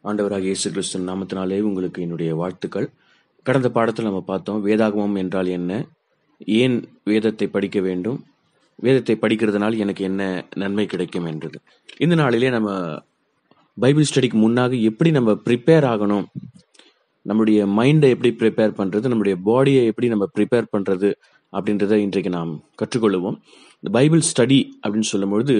ஆண்டவராக இயேசு கிறிஸ்து நாமத்தினாலே உங்களுக்கு என்னுடைய வாழ்த்துக்கள் கடந்த பாடத்தில் நம்ம பார்த்தோம் வேதாகமம் என்றால் என்ன ஏன் வேதத்தை படிக்க வேண்டும் வேதத்தை படிக்கிறதுனால எனக்கு என்ன நன்மை கிடைக்கும் என்றது இந்த நாளிலே நம்ம பைபிள் ஸ்டடிக்கு முன்னாக எப்படி நம்ம ப்ரிப்பேர் ஆகணும் நம்மளுடைய மைண்டை எப்படி ப்ரிப்பேர் பண்ணுறது நம்மளுடைய பாடியை எப்படி நம்ம ப்ரிப்பேர் பண்ணுறது அப்படின்றத இன்றைக்கு நாம் கற்றுக்கொள்ளுவோம் இந்த பைபிள் ஸ்டடி அப்படின்னு சொல்லும்பொழுது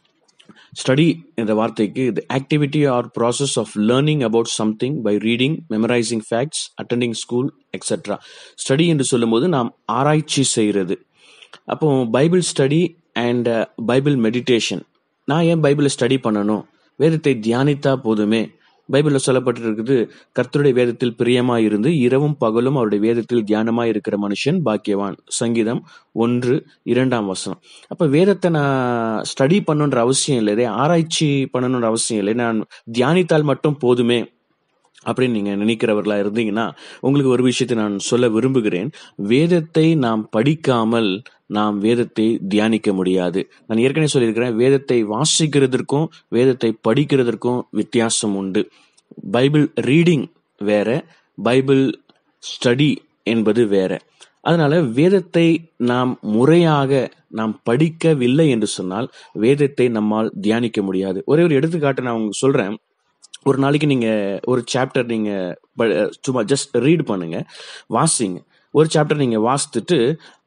ஸ்டடி என்ற வார்த்தைக்கு the activity or process of learning about something by reading memorising facts attending school etcetera study என்று சொல்லும்போது நாம் ஆராய்ச்சி செய்கிறது அப்போ Bible study and Bible meditation நான் ஏன் பைபிளை ஸ்டடி பண்ணணும் வேதத்தை தியானித்தா போதுமே பைபிளில் சொல்லப்பட்டிருக்குது கர்த்தருடைய வேதத்தில் பிரியமா இருந்து இரவும் பகலும் அவருடைய வேதத்தில் தியானமா இருக்கிற மனுஷன் பாக்கியவான் சங்கீதம் ஒன்று இரண்டாம் வசனம் அப்ப வேதத்தை நான் ஸ்டடி பண்ணணுன்ற அவசியம் இல்லை ஆராய்ச்சி பண்ணணுன்ற அவசியம் இல்லை நான் தியானித்தால் மட்டும் போதுமே அப்படின்னு நீங்க நினைக்கிறவர்களா இருந்தீங்கன்னா உங்களுக்கு ஒரு விஷயத்தை நான் சொல்ல விரும்புகிறேன் வேதத்தை நாம் படிக்காமல் நாம் வேதத்தை தியானிக்க முடியாது நான் ஏற்கனவே சொல்லியிருக்கிறேன் வேதத்தை வாசிக்கிறதற்கும் வேதத்தை படிக்கிறதற்கும் வித்தியாசம் உண்டு பைபிள் ரீடிங் வேற பைபிள் ஸ்டடி என்பது வேற அதனால வேதத்தை நாம் முறையாக நாம் படிக்கவில்லை என்று சொன்னால் வேதத்தை நம்மால் தியானிக்க முடியாது ஒரே ஒரு எடுத்துக்காட்டு நான் உங்களுக்கு சொல்றேன் ஒரு நாளைக்கு நீங்க ஒரு சாப்டர் நீங்க சும்மா ஜஸ்ட் ரீட் பண்ணுங்க வாசிங்க ஒரு சாப்டர் நீங்க வாசித்துட்டு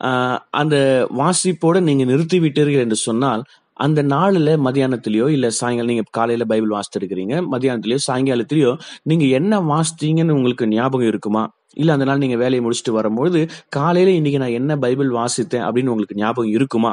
அந்த வாசிப்போட நீங்க நிறுத்தி விட்டீர்கள் என்று சொன்னால் அந்த நாளில் மதியானத்திலேயோ இல்லை சாயங்காலம் நீங்கள் காலையில் பைபிள் வாசித்து இருக்கிறீங்க மதியானத்திலேயோ சாயங்காலத்திலேயோ நீங்கள் என்ன வாசித்தீங்கன்னு உங்களுக்கு ஞாபகம் இருக்குமா இல்லை அந்த நாள் நீங்கள் வேலையை முடிச்சுட்டு வரும்போது காலையில் இன்னைக்கு நான் என்ன பைபிள் வாசித்தேன் அப்படின்னு உங்களுக்கு ஞாபகம் இருக்குமா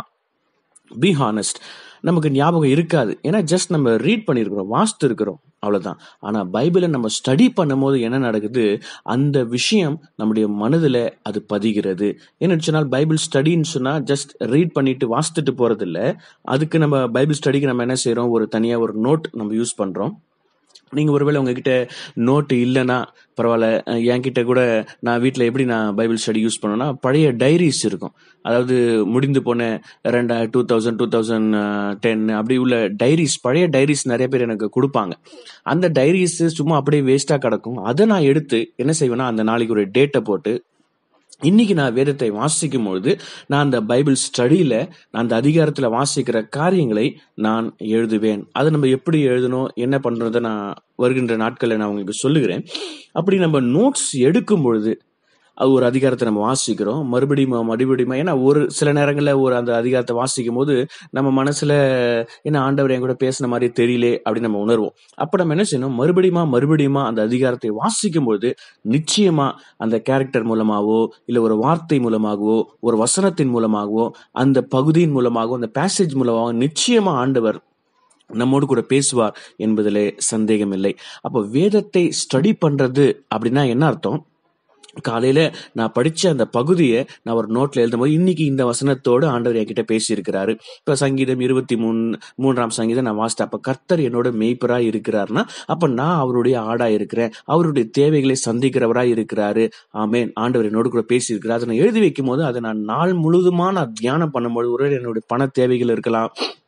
பி ஹானஸ்ட் நமக்கு ஞாபகம் இருக்காது ஏன்னா ஜஸ்ட் நம்ம ரீட் பண்ணியிருக்கிறோம் வாசித்து இருக்கிறோம் அவ்வளவுதான் ஆனா பைபிளை நம்ம ஸ்டடி பண்ணும்போது என்ன நடக்குது அந்த விஷயம் நம்முடைய மனதுல அது பதிகிறது என்ன சொன்னால் பைபிள் ஸ்டடின்னு சொன்னா ஜஸ்ட் ரீட் பண்ணிட்டு வாசித்துட்டு போறது இல்ல அதுக்கு நம்ம பைபிள் ஸ்டடிக்கு நம்ம என்ன செய்யறோம் ஒரு தனியா ஒரு நோட் நம்ம யூஸ் பண்றோம் நீங்க ஒருவேளை உங்ககிட்ட நோட்டு இல்லைன்னா பரவாயில்ல என்கிட்ட கூட நான் வீட்டில் எப்படி நான் பைபிள் ஸ்டடி யூஸ் பண்ணேன்னா பழைய டைரிஸ் இருக்கும் அதாவது முடிந்து போன ரெண்டா two thousand two thousand ten அப்படி உள்ள டைரிஸ் பழைய டைரிஸ் நிறைய பேர் எனக்கு கொடுப்பாங்க அந்த டைரிஸ் சும்மா அப்படியே வேஸ்டா கிடக்கும் அதை நான் எடுத்து என்ன செய்வேன்னா அந்த நாளைக்கு ஒரு டேட்டை போட்டு இன்னைக்கு நான் வேதத்தை வாசிக்கும் பொழுது நான் அந்த பைபிள் ஸ்டடியில நான் அந்த அதிகாரத்துல வாசிக்கிற காரியங்களை நான் எழுதுவேன் அதை நம்ம எப்படி எழுதணும் என்ன பண்றதை நான் வருகின்ற நாட்களில் நான் உங்களுக்கு சொல்லுகிறேன் அப்படி நம்ம நோட்ஸ் எடுக்கும் பொழுது அது ஒரு அதிகாரத்தை நம்ம வாசிக்கிறோம் மறுபடியும் மறுபடியும் ஏன்னா ஒரு சில நேரங்களில் ஒரு அந்த அதிகாரத்தை வாசிக்கும் போது நம்ம மனசுல என்ன ஆண்டவர் என் கூட பேசின மாதிரி தெரியலே அப்படின்னு நம்ம உணர்வோம் அப்ப நம்ம என்ன செய்யணும் மறுபடியுமா மறுபடியுமா அந்த அதிகாரத்தை வாசிக்கும் பொழுது நிச்சயமா அந்த கேரக்டர் மூலமாகவோ இல்லை ஒரு வார்த்தை மூலமாகவோ ஒரு வசனத்தின் மூலமாகவோ அந்த பகுதியின் மூலமாகவோ அந்த பேசேஜ் மூலமாகவோ நிச்சயமா ஆண்டவர் நம்மோடு கூட பேசுவார் என்பதிலே சந்தேகம் இல்லை அப்போ வேதத்தை ஸ்டடி பண்றது அப்படின்னா என்ன அர்த்தம் காலையில நான் படிச்ச அந்த பகுதியை நான் ஒரு நோட்ல எழுதும் போது இன்னைக்கு இந்த வசனத்தோடு ஆண்டவர் என்கிட்ட பேசியிருக்கிறாரு இப்ப சங்கீதம் இருபத்தி மூணு மூன்றாம் சங்கீதம் நான் வாசித்தேன் அப்ப கர்த்தர் என்னோட மெய்ப்பரா இருக்கிறாருன்னா அப்ப நான் அவருடைய ஆடா இருக்கிறேன் அவருடைய தேவைகளை சந்திக்கிறவரா இருக்கிறாரு ஆமேன் ஆண்டவர் என்னோடு கூட பேசியிருக்கிறார் அதை நான் எழுதி வைக்கும் போது அதை நான் நாள் முழுதுமா நான் தியானம் பண்ணும்போது ஒரு என்னுடைய பண தேவைகள் இருக்கலாம்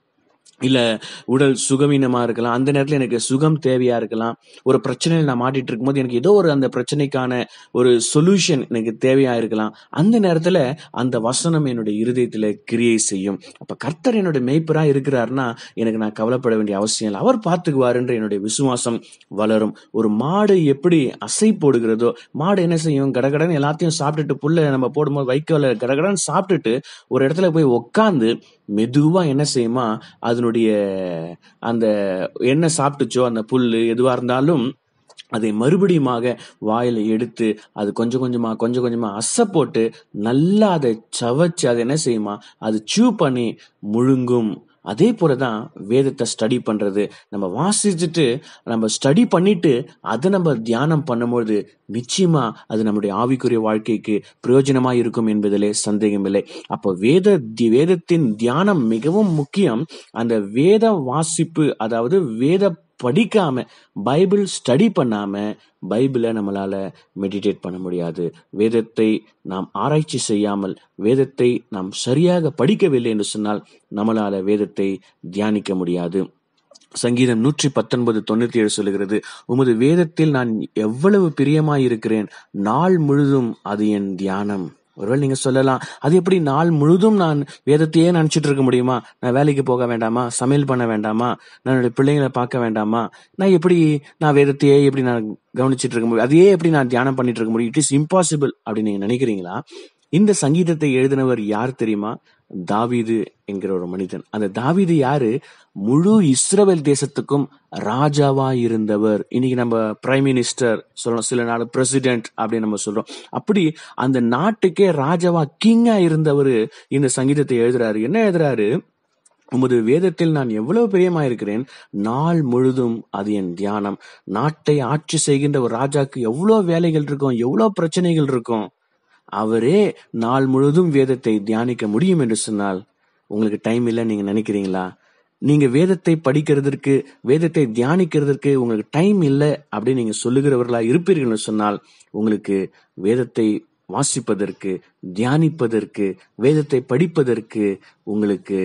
இல்ல உடல் சுகவீனமா இருக்கலாம் அந்த நேரத்துல எனக்கு சுகம் தேவையா இருக்கலாம் ஒரு பிரச்சனையில் நான் மாட்டிட்டு இருக்கும்போது எனக்கு ஏதோ ஒரு அந்த பிரச்சனைக்கான ஒரு சொல்யூஷன் எனக்கு தேவையா இருக்கலாம் அந்த நேரத்துல அந்த வசனம் என்னுடைய இருதயத்துல கிரியை செய்யும் அப்ப கர்த்தர் என்னுடைய மெய்ப்பரா இருக்கிறாருன்னா எனக்கு நான் கவலைப்பட வேண்டிய அவசியம் இல்லை அவர் பார்த்துக்குவாருன்ற என்னுடைய விசுவாசம் வளரும் ஒரு மாடு எப்படி அசை போடுகிறதோ மாடு என்ன செய்யும் கடகடன் எல்லாத்தையும் சாப்பிட்டுட்டு புல்ல நம்ம போடும்போது வைக்கோல கடகடன் சாப்பிட்டுட்டு ஒரு இடத்துல போய் உக்காந்து மெதுவா என்ன செய்யுமா அதனுடைய அந்த என்ன சாப்பிட்டுச்சோ அந்த புல்லு எதுவா இருந்தாலும் அதை மறுபடியுமாக வாயில எடுத்து அது கொஞ்சம் கொஞ்சமா கொஞ்சம் கொஞ்சமா அசை போட்டு நல்லா அதை சவச்சு அதை என்ன செய்யுமா அது சூ பண்ணி முழுங்கும் அதே போலதான் வேதத்தை ஸ்டடி பண்றது நம்ம வாசிச்சுட்டு நம்ம ஸ்டடி பண்ணிட்டு அதை நம்ம தியானம் பண்ணும்போது நிச்சயமா அது நம்முடைய ஆவிக்குரிய வாழ்க்கைக்கு பிரயோஜனமா இருக்கும் என்பதிலே சந்தேகம் இல்லை அப்போ வேத வேதத்தின் தியானம் மிகவும் முக்கியம் அந்த வேத வாசிப்பு அதாவது வேத படிக்காம பைபிள் ஸ்டடி பண்ணாம பைபிளை நம்மளால மெடிடேட் பண்ண முடியாது வேதத்தை நாம் ஆராய்ச்சி செய்யாமல் வேதத்தை நாம் சரியாக படிக்கவில்லை என்று சொன்னால் நம்மளால வேதத்தை தியானிக்க முடியாது சங்கீதம் நூற்றி பத்தொன்பது தொண்ணூத்தி ஏழு சொல்லுகிறது உமது வேதத்தில் நான் எவ்வளவு பிரியமாயிருக்கிறேன் நாள் முழுதும் அது என் தியானம் ஒருவேளை நீங்க சொல்லலாம் அது எப்படி நாள் முழுதும் நான் வேதத்தையே நினைச்சிட்டு இருக்க முடியுமா நான் வேலைக்கு போக வேண்டாமா சமையல் பண்ண வேண்டாமா நான் என்னுடைய பிள்ளைங்களை பார்க்க வேண்டாமா நான் எப்படி நான் வேதத்தையே எப்படி நான் கவனிச்சிட்டு இருக்க முடியும் அதையே எப்படி நான் தியானம் பண்ணிட்டு இருக்க முடியும் இட் இஸ் இம்பாசிபிள் அப்படின்னு நீங்க நினைக்கிறீங்களா இந்த சங்கீதத்தை எழுதினவர் யார் தெரியுமா தாவீது என்கிற ஒரு மனிதன் அந்த தாவீது யாரு முழு இஸ்ரவேல் தேசத்துக்கும் ராஜாவா இருந்தவர் இன்னைக்கு நம்ம பிரைம் மினிஸ்டர் சொல்லணும் சில நாள் பிரசிடென்ட் அப்படின்னு நம்ம சொல்றோம் அப்படி அந்த நாட்டுக்கே ராஜாவா கிங்கா இருந்தவர் இந்த சங்கீதத்தை எழுதுறாரு என்ன எழுதுறாரு உமது வேதத்தில் நான் எவ்வளவு பிரியமாயிருக்கிறேன் நாள் முழுதும் அது என் தியானம் நாட்டை ஆட்சி செய்கின்ற ஒரு ராஜாக்கு எவ்வளவு வேலைகள் இருக்கும் எவ்வளவு பிரச்சனைகள் இருக்கும் அவரே நாள் முழுதும் வேதத்தை தியானிக்க முடியும் என்று சொன்னால் உங்களுக்கு டைம் இல்லை நீங்க நினைக்கிறீங்களா நீங்க வேதத்தை படிக்கிறதற்கு வேதத்தை தியானிக்கிறதற்கு உங்களுக்கு டைம் இல்லை அப்படின்னு நீங்க சொல்லுகிறவர்களா இருப்பீர்கள் சொன்னால் உங்களுக்கு வேதத்தை வாசிப்பதற்கு தியானிப்பதற்கு வேதத்தை படிப்பதற்கு உங்களுக்கு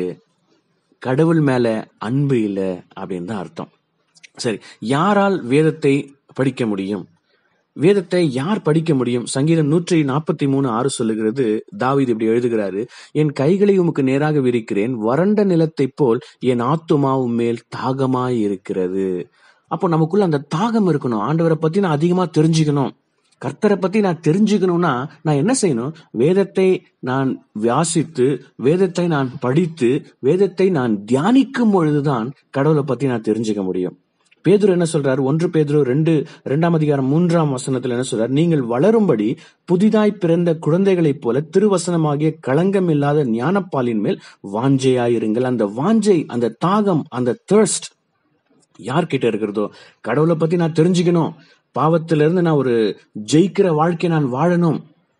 கடவுள் மேல அன்பு இல்லை அப்படின்னு தான் அர்த்தம் சரி யாரால் வேதத்தை படிக்க முடியும் வேதத்தை யார் படிக்க முடியும் சங்கீதம் நூற்றி நாற்பத்தி மூணு ஆறு சொல்லுகிறது தாவீது இப்படி எழுதுகிறாரு என் கைகளை உமக்கு நேராக விரிக்கிறேன் வறண்ட நிலத்தைப் போல் என் ஆத்துமா மேல் தாகமாய் இருக்கிறது அப்போ நமக்குள்ள அந்த தாகம் இருக்கணும் ஆண்டவரை பத்தி நான் அதிகமா தெரிஞ்சுக்கணும் கர்த்தரை பத்தி நான் தெரிஞ்சுக்கணும்னா நான் என்ன செய்யணும் வேதத்தை நான் வாசித்து வேதத்தை நான் படித்து வேதத்தை நான் தியானிக்கும் பொழுதுதான் கடவுளை பத்தி நான் தெரிஞ்சுக்க முடியும் பேதுரு என்ன சொல்றாரு ஒன்று பேதுரு ரெண்டு இரண்டாம் அதிகாரம் மூன்றாம் வசனத்துல என்ன சொல்றாரு நீங்கள் வளரும்படி புதிதாய் பிறந்த குழந்தைகளைப் போல திருவசனமாகிய களங்கம் இல்லாத ஞானப்பாலின் மேல் வாஞ்சையாயிருங்கள் அந்த வாஞ்சை அந்த தாகம் அந்த thirst யார்கிட்ட இருக்கிறதோ கடவுளை பத்தி நான் தெரிஞ்சுக்கணும் பாவத்திலிருந்து இருந்து நான் ஒரு ஜெயிக்கிற வாழ்க்கை நான் வாழணும்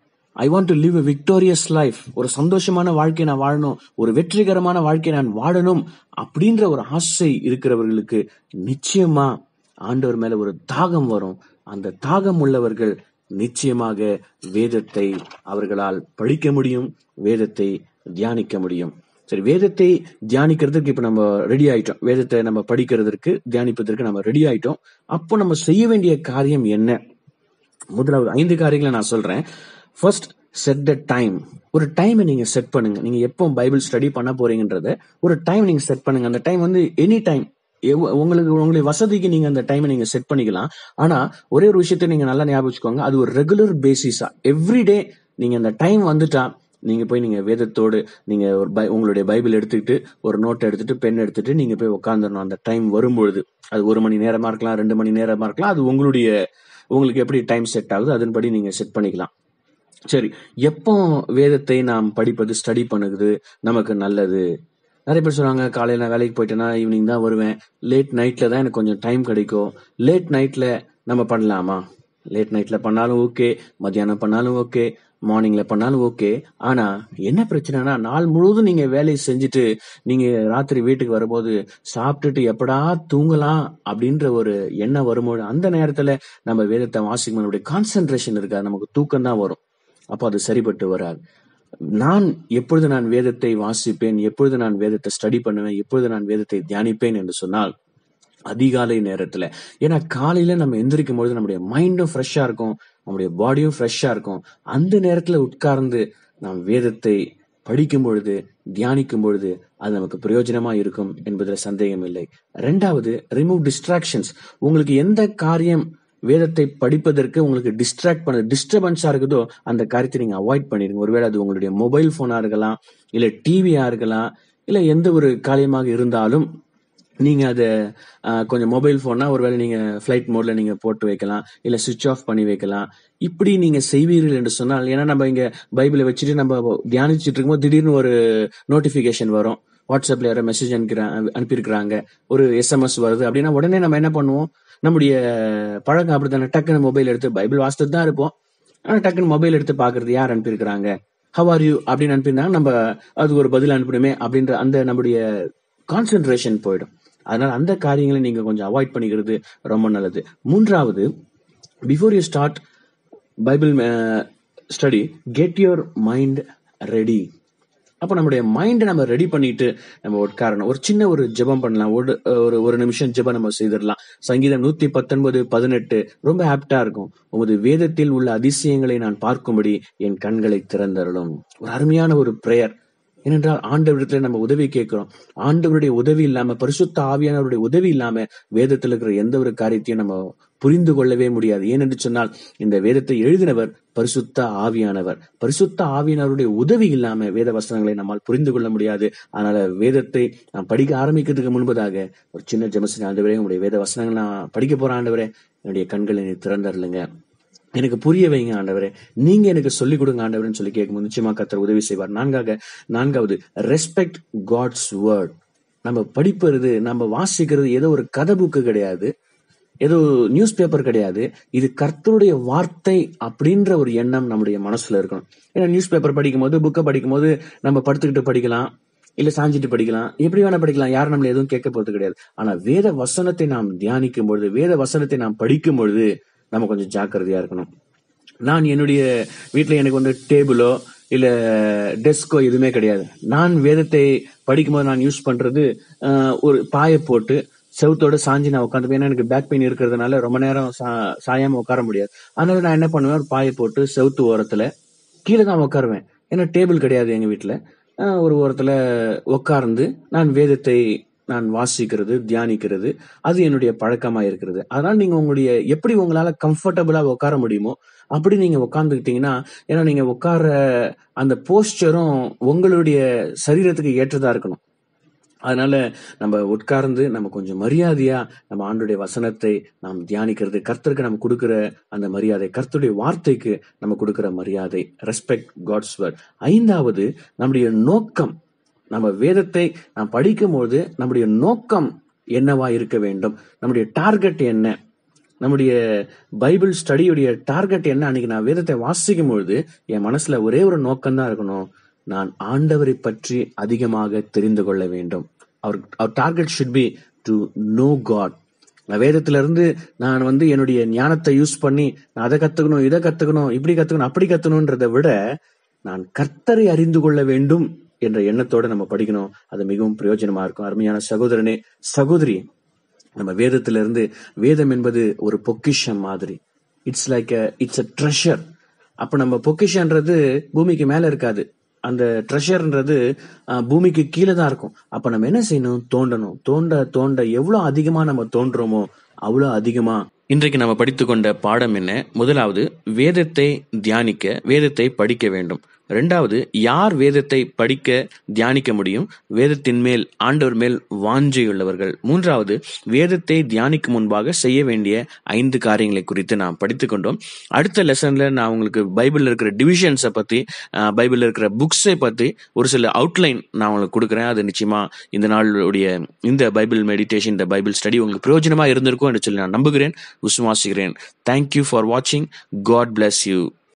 I want to live a victorious life ஒரு சந்தோஷமான வாழ்க்கை நான் வாழணும் ஒரு வெற்றிகரமான வாழ்க்கை நான் வாழணும் அப்படின்ற ஒரு ஆசை இருக்கிறவர்களுக்கு நிச்சயமா ஆண்டவர் மேல ஒரு தாகம் வரும் அந்த தாகம் உள்ளவர்கள் நிச்சயமாக வேதத்தை அவர்களால் படிக்க முடியும் வேதத்தை தியானிக்க முடியும் சரி வேதத்தை தியானிக்கிறதுக்கு இப்ப நம்ம ரெடி ஆயிட்டோம் வேதத்தை நம்ம படிக்கிறதுக்கு தியானிப்பதற்கு நம்ம ரெடி ஆயிட்டோம் அப்போ நம்ம செய்ய வேண்டிய காரியம் என்ன முதலாவது ஐந்து காரியங்களை நான் சொல்றேன் ஃபர்ஸ்ட் செட் த டைம் ஒரு டைமை நீங்க செட் பண்ணுங்க நீங்க எப்போ பைபிள் ஸ்டடி பண்ண போறீங்கன்றத ஒரு டைம் நீங்க செட் பண்ணுங்க அந்த டைம் வந்து எனி டைம் உங்களுக்கு உங்களுடைய வசதிக்கு நீங்க அந்த டைமை நீங்க செட் பண்ணிக்கலாம் ஆனா ஒரே ஒரு விஷயத்தை நீங்க நல்லா ஞாபகம் வச்சுக்கோங்க அது ஒரு ரெகுலர் பேசிஸா எவ்ரிடே நீங்க அந்த டைம் வந்துட்டா நீங்க போய் நீங்க வேதத்தோடு நீங்க ஒரு பை உங்களுடைய பைபிள் எடுத்துக்கிட்டு ஒரு நோட் எடுத்துட்டு பென் எடுத்துட்டு நீங்க போய் உட்காந்துடணும் அந்த டைம் வரும்பொழுது அது ஒரு மணி நேரமா இருக்கலாம் ரெண்டு மணி நேரமா இருக்கலாம் அது உங்களுடைய உங்களுக்கு எப்படி டைம் செட் ஆகுது அதன்படி நீங்க செட் பண்ணிக்கலாம் சரி எப்போ வேதத்தை நாம் படிப்பது ஸ்டடி பண்ணுறது நமக்கு நல்லது நிறைய பேர் சொல்றாங்க காலையில நான் வேலைக்கு போயிட்டேன்னா ஈவினிங் தான் வருவேன் லேட் நைட்ல தான் எனக்கு கொஞ்சம் டைம் கிடைக்கும் லேட் நைட்ல நம்ம பண்ணலாமா லேட் நைட்ல பண்ணாலும் ஓகே மத்தியானம் பண்ணாலும் ஓகே மார்னிங்ல பண்ணாலும் ஓகே ஆனா என்ன பிரச்சனைனா நாள் முழுவதும் நீங்க வேலையை செஞ்சுட்டு நீங்க ராத்திரி வீட்டுக்கு வரும்போது சாப்பிட்டுட்டு எப்படா தூங்கலாம் அப்படின்ற ஒரு எண்ணம் வரும்போது அந்த நேரத்துல நம்ம வேதத்தை வாசிக்கும் நம்மளுடைய கான்சென்ட்ரேஷன் இருக்காது நமக்கு தூக்கம் தான் வரும் அப்போ அது சரிப்பட்டு வராது நான் எப்பொழுது நான் வேதத்தை வாசிப்பேன் எப்பொழுது நான் வேதத்தை ஸ்டடி பண்ணுவேன் எப்பொழுது நான் வேதத்தை தியானிப்பேன் என்று சொன்னால் அதிகாலை நேரத்துல ஏன்னா காலையில நம்ம எந்திரிக்கும் பொழுது நம்முடைய மைண்டும் ஃப்ரெஷ்ஷா இருக்கும் நம்முடைய பாடியும் ஃப்ரெஷ்ஷா இருக்கும் அந்த நேரத்துல உட்கார்ந்து நாம் வேதத்தை படிக்கும் பொழுது தியானிக்கும் பொழுது அது நமக்கு பிரயோஜனமா இருக்கும் என்பதில் சந்தேகம் இல்லை ரெண்டாவது ரிமூவ் டிஸ்ட்ராக்ஷன்ஸ் உங்களுக்கு எந்த காரியம் வேதத்தை படிப்பதற்கு உங்களுக்கு டிஸ்ட்ராக்ட் பண்ண டிஸ்டர்பன்ஸா இருக்குதோ அந்த காரியத்தை நீங்க அவாய்ட் பண்ணிடுங்க ஒருவேளை அது உங்களுடைய மொபைல் போனா இருக்கலாம் இல்ல டிவியா இருக்கலாம் இல்ல எந்த ஒரு காரியமாக இருந்தாலும் நீங்க அதை கொஞ்சம் மொபைல் போனா ஒருவேளை நீங்க ஃபிளைட் மோட்ல நீங்க போட்டு வைக்கலாம் இல்ல சுவிட்ச் ஆஃப் பண்ணி வைக்கலாம் இப்படி நீங்க செய்வீர்கள் என்று சொன்னால் ஏன்னா நம்ம இங்க பைபிளை வச்சுட்டு நம்ம தியானிச்சுட்டு இருக்கும்போது திடீர்னு ஒரு நோட்டிபிகேஷன் வரும் வாட்ஸ்அப்ல யாரோ மெசேஜ் அனுப்பிக்கிறாங்க அனுப்பியிருக்கிறாங்க ஒரு எஸ்எம்எஸ் வருது அப்படின்னா உடனே நம்ம என்ன பண்ணுவோம் நம்முடைய பழக்கம் அப்படித்தானே டக்குன்னு மொபைல் எடுத்து பைபிள் வாசித்துட்டு தான் இருப்போம் ஆனா டக்குன்னு மொபைல் எடுத்து பாக்குறது யார் அனுப்பியிருக்கிறாங்க ஹவ் ஆர் யூ அப்படின்னு அனுப்பியிருந்தாங்க நம்ம அது ஒரு பதில் அனுப்பணுமே அப்படின்ற அந்த நம்முடைய கான்சென்ட்ரேஷன் போயிடும் அதனால அந்த காரியங்களை நீங்க கொஞ்சம் அவாய்ட் பண்ணிக்கிறது ரொம்ப நல்லது மூன்றாவது before you start Bible study get your mind ready அப்ப நம்முடைய மைண்டை நம்ம ரெடி பண்ணிட்டு நம்ம உட்காரணும் ஒரு சின்ன ஒரு ஜெபம் பண்ணலாம் ஒரு ஒரு ஒரு நிமிஷம் ஜெபம் நம்ம செய்திடலாம் சங்கீதம் நூத்தி பத்தொன்பது பதினெட்டு ரொம்ப ஆப்டா இருக்கும் உமது வேதத்தில் உள்ள அதிசயங்களை நான் பார்க்கும்படி என் கண்களை திறந்தருளும் ஒரு அருமையான ஒரு பிரேயர் ஏனென்றால் ஆண்டவரிடத்துல நம்ம உதவி கேட்கிறோம் ஆண்டவருடைய உதவி இல்லாம பரிசுத்த ஆவியானவருடைய உதவி இல்லாம வேதத்தில் இருக்கிற எந்த ஒரு காரியத்தையும் நம்ம புரிந்து கொள்ளவே முடியாது ஏனென்று சொன்னால் இந்த வேதத்தை எழுதினவர் பரிசுத்த ஆவியானவர் பரிசுத்த ஆவியானவருடைய உதவி இல்லாம வேத வசனங்களை நம்மால் புரிந்து கொள்ள முடியாது அதனால வேதத்தை நான் படிக்க ஆரம்பிக்கிறதுக்கு முன்பதாக ஒரு சின்ன ஜெமசின் ஆண்டவரே உங்களுடைய வேத வசனங்கள் நான் படிக்க போறேன் ஆண்டவரே என்னுடைய கண்களை நீ திறந்தரலுங்க எனக்கு புரிய வைங்க ஆண்டவரே நீங்க எனக்கு சொல்லிக் கொடுங்க ஆண்டவரேன்னு சொல்லி கேட்கும்போது நிச்சயமா கத்தர் உதவி செய்வார் நான்காக நான்காவது ரெஸ்பெக்ட் காட்ஸ் வேர்ட் நம்ம படிப்பது நம்ம வாசிக்கிறது ஏதோ ஒரு கதை புக்கு கிடையாது ஏதோ நியூஸ் பேப்பர் கிடையாது இது கர்த்தருடைய வார்த்தை அப்படின்ற ஒரு எண்ணம் நம்முடைய மனசுல இருக்கணும் ஏன்னா நியூஸ் பேப்பர் படிக்கும் போது புக்கை படிக்கும் போது நம்ம படுத்துக்கிட்டு படிக்கலாம் இல்ல சாஞ்சிட்டு படிக்கலாம் எப்படி வேணா படிக்கலாம் யாரும் நம்மள எதுவும் கேட்க போறது கிடையாது ஆனா வேத வசனத்தை நாம் தியானிக்கும் பொழுது வேத வசனத்தை நாம் படிக்கும் பொழுது நம்ம கொஞ்சம் ஜாக்கிரதையா இருக்கணும் நான் என்னுடைய வீட்டில் எனக்கு வந்து டேபிளோ இல்ல டெஸ்கோ எதுவுமே கிடையாது நான் வேதத்தை படிக்கும்போது நான் யூஸ் பண்றது ஆஹ், ஒரு பாயை போட்டு செவுத்தோட சாஞ்சி நான் உட்காந்து ஏன்னா எனக்கு பேக் பெயின் இருக்கிறதுனால ரொம்ப நேரம் சா- சாயாம உட்கார முடியாது அதனால நான் என்ன பண்ணுவேன் ஒரு பாயை போட்டு செவுத்து ஓரத்துல கீழே தான் உட்காருவேன் ஏன்னா டேபிள் கிடையாது எங்க வீட்டுல ஆஹ், ஒரு ஓரத்துல உட்கார்ந்து நான் வேதத்தை நான் வாசிக்கிறது தியானிக்கிறது அது என்னுடைய பழக்கமா இருக்கிறது அதனால நீங்க உங்களுடைய எப்படி உங்களால கம்ஃபர்டபுளா உட்கார முடியுமோ அப்படி நீங்க உட்கார்ந்துக்கிட்டீங்கன்னா ஏன்னா நீங்க உட்கார அந்த போஸ்டரும் உங்களுடைய சரீரத்துக்கு ஏற்றதா இருக்கணும் அதனால நம்ம உட்கார்ந்து நம்ம கொஞ்சம் மரியாதையா நம்ம ஆண்டுடைய வசனத்தை நாம் தியானிக்கிறது கர்த்தருக்கு நம்ம கொடுக்கிற அந்த மரியாதை கர்த்தருடைய வார்த்தைக்கு நம்ம கொடுக்கிற மரியாதை ரெஸ்பெக்ட் காட்ஸ் வேர்ட் ஐந்தாவது நம்முடைய நோக்கம் நம்ம வேதத்தை நாம் படிக்கும்போது நம்முடைய நோக்கம் என்னவா இருக்க வேண்டும் நம்முடைய டார்கெட் என்ன நம்முடைய பைபிள் ஸ்டடியுடைய டார்கெட் என்ன அன்னைக்கு நான் வேதத்தை வாசிக்கும் பொழுது என் மனசுல ஒரே ஒரு நோக்கம் தான் இருக்கணும் நான் ஆண்டவரை பற்றி அதிகமாக தெரிந்து கொள்ள வேண்டும் அவர் அவர் target should be to know God நான் வேதத்துல இருந்து நான் வந்து என்னுடைய ஞானத்தை யூஸ் பண்ணி நான் அதை கத்துக்கணும் இதை கத்துக்கணும் இப்படி கத்துக்கணும் அப்படி கத்துக்கணும்ன்றதை விட நான் கர்த்தரை அறிந்து கொள்ள வேண்டும் என்ற எண்ணத்தோட நம்ம படிக்கணும் அது மிகவும் பிரயோஜனமா இருக்கும் அருமையான சகோதரனே சகோதரி நம்ம வேதத்துல இருந்து வேதம் என்பது ஒரு பொக்கிஷம் மாதிரி it's like it's a treasure அப்ப நம்ம பொக்கிஷன்றது பூமிக்கு மேல இருக்காது அந்த ட்ரெஷர்ன்றது பூமிக்கு கீழே தான் இருக்கும் அப்ப நம்ம என்ன செய்யணும் தோண்டணும் தோண்ட தோண்ட எவ்வளவு அதிகமா நம்ம தோன்றோமோ அவ்வளவு அதிகமா இன்றைக்கு நம்ம படித்துக்கொண்ட பாடம் என்ன முதலாவது வேதத்தை தியானிக்க வேதத்தை படிக்க வேண்டும் ரெண்டாவது யார் வேதத்தை படிக்க தியானிக்க முடியும் வேதத்தின் மேல் ஆண்டவர் மேல் வாஞ்சையுள்ளவர்கள் மூன்றாவது வேதத்தை தியானிக்கும் முன்பாக செய்ய வேண்டிய ஐந்து காரியங்களை குறித்து நாம் படித்துக் கொண்டோம் அடுத்த லெசன்ல நான் உங்களுக்கு பைபிள்ல இருக்கிற டிவிஷன்ஸை பத்தி அஹ், பைபிள்ல இருக்கிற புக்ஸை பத்தி ஒரு சில அவுட்லைன் நான் உங்களுக்கு கொடுக்குறேன் அது நிச்சயமா இந்த நாளுடைய இந்த பைபிள் மெடிடேஷன் இந்த பைபிள் ஸ்டடி உங்களுக்கு பிரயோஜனமா இருந்திருக்கும் என்று சொல்லி நான் நம்புகிறேன் விசுவாசிக்கிறேன் தேங்க்யூ ஃபார் வாட்சிங் காட் bless யூ